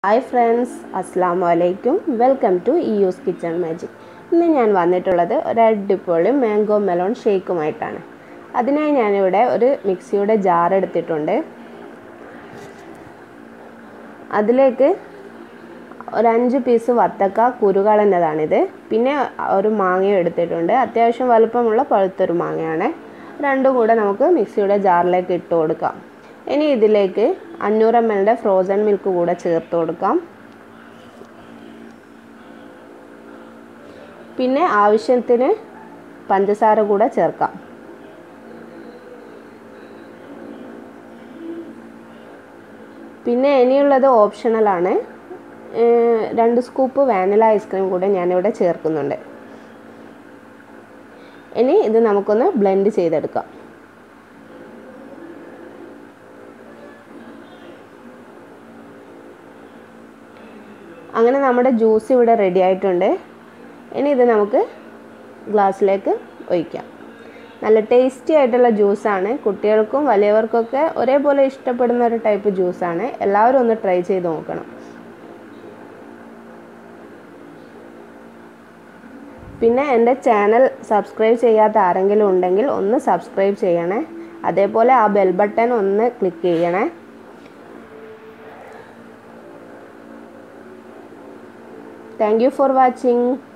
hi friends അസ്സാം വലൈക്കും welcome to ഇയൂസ് കിച്ചൺ മാജിക് ഇന്ന് ഞാൻ വന്നിട്ടുള്ളത് ഒരു അടിപൊളി മാംഗോ മെലോൺ ഷേക്കുമായിട്ടാണ് അതിനായി ഞാനിവിടെ ഒരു മിക്സിയുടെ ജാർ എടുത്തിട്ടുണ്ട് അതിലേക്ക് ഒരു അഞ്ച് പീസ് വത്തക്ക കുരുകളഞ്ഞതാണിത് പിന്നെ ഒരു മാങ്ങയും എടുത്തിട്ടുണ്ട് അത്യാവശ്യം വലുപ്പമുള്ള പഴുത്തൊരു മാങ്ങയാണ് രണ്ടും കൂടെ നമുക്ക് മിക്സിയുടെ ജാറിലേക്ക് ഇട്ട് കൊടുക്കാം ഇനി ഇതിലേക്ക് അഞ്ഞൂറ് എം എല്ലിൻ്റെ ഫ്രോസൺ മിൽക്ക് കൂടെ ചേർത്ത് കൊടുക്കാം പിന്നെ ആവശ്യത്തിന് പഞ്ചസാര കൂടെ ചേർക്കാം പിന്നെ ഇനിയുള്ളത് ഓപ്ഷണലാണ് രണ്ട് സ്കൂപ്പ് വാനില ഐസ്ക്രീം കൂടെ ഞാനിവിടെ ചേർക്കുന്നുണ്ട് ഇനി ഇത് നമുക്കൊന്ന് ബ്ലെൻഡ് ചെയ്തെടുക്കാം അങ്ങനെ നമ്മുടെ ജ്യൂസ് ഇവിടെ റെഡി ആയിട്ടുണ്ട് ഇനി ഇത് നമുക്ക് ഗ്ലാസ്സിലേക്ക് ഒഴിക്കാം നല്ല ടേസ്റ്റി ആയിട്ടുള്ള ജ്യൂസാണ് കുട്ടികൾക്കും വലിയവർക്കൊക്കെ ഒരേപോലെ ഇഷ്ടപ്പെടുന്ന ഒരു ടൈപ്പ് ജ്യൂസാണ് എല്ലാവരും ഒന്ന് ട്രൈ ചെയ്ത് നോക്കണം പിന്നെ എൻ്റെ ചാനൽ സബ്സ്ക്രൈബ് ചെയ്യാത്ത ആരെങ്കിലും ഉണ്ടെങ്കിൽ ഒന്ന് സബ്സ്ക്രൈബ് ചെയ്യണേ അതേപോലെ ആ ബെൽ ബട്ടൺ ഒന്ന് ക്ലിക്ക് ചെയ്യണേ താങ്ക് യു ഫോർ വാച്ചിങ്